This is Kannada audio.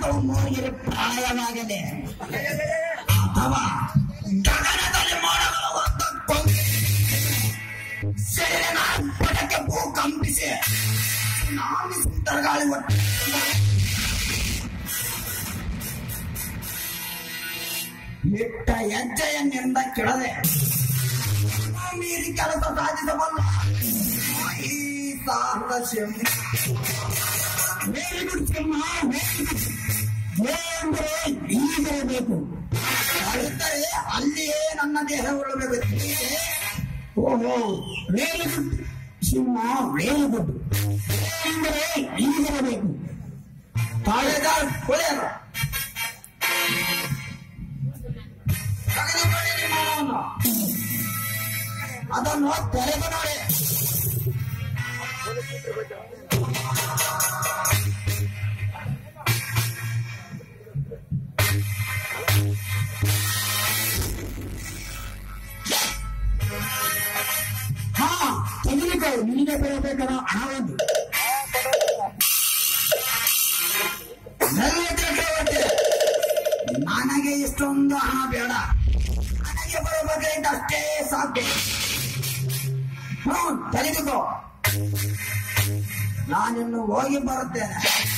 ಆಕಾಶವನ್ನು ಇರು ಪ್ರಾಯವಾಗದೆ ಅಥವಾ ಗಗನದಲ್ಲಿ ಮೋಡಗಳು ಒಂದಕ್ಕೊಂದು ಸೆರೆನ ಪಟಕ್ಕೆ ಭೂಕಂಪಿಸಿ ಸುನಾಮಿ ಸುಂಟರಗಾಳಿ ಒಟ್ಟು ಇಟ್ಟ ಹೆಜ್ಜೆಯನ್ನಿಂದ ಕೆಡದೆ ಮೀರಿ ಕೆಲಸ ಸಾಧಿಸಬಲ್ಲ ಈ ಸಾಹಸ ಸಿಂಹ ವೆರಿ ಗುಡ್ ಸಿಂಹ ಅಂದ್ರೆ ಈಗಿರಬೇಕು ಅಳಿತರೆ ಅಲ್ಲಿಯೇ ನನ್ನ ದೇಹ ಉಳ್ಳಬೇಕು ಹೀಗೆ ಓಹೋ very good Simha very good ಅಂದರೆ ಈಗಿರಬೇಕು ತಾಳೆದ ಕೊಳೆಯಲ್ಲ ತೆಗೆದುಕೊಳ್ಳಿ ನಿಮ್ಮ ಹಣವನ್ನು. ಅದನ್ನು ತೆರೆದು ನೋಡಿ ಹಾ ತೆಗೆದುಕೋ ನಿನಗೆ ಬರಬೇಕಾದ ಹಣವನ್ನು ನನಗೆ ಚಕ್ರವರ್ತಿ ನನಗೆ ಇಷ್ಟೊಂದು ಹಣ ಬೇಡ ನನಗೆ ಬರಬೇಕಾದ ಅಷ್ಟೇ ಸಾಕು ಹ್ಞೂ ತೆಗೆದುಕೋ ನಾನಿನ್ನು ಹೋಗಿ ಬರುತ್ತೇನೆ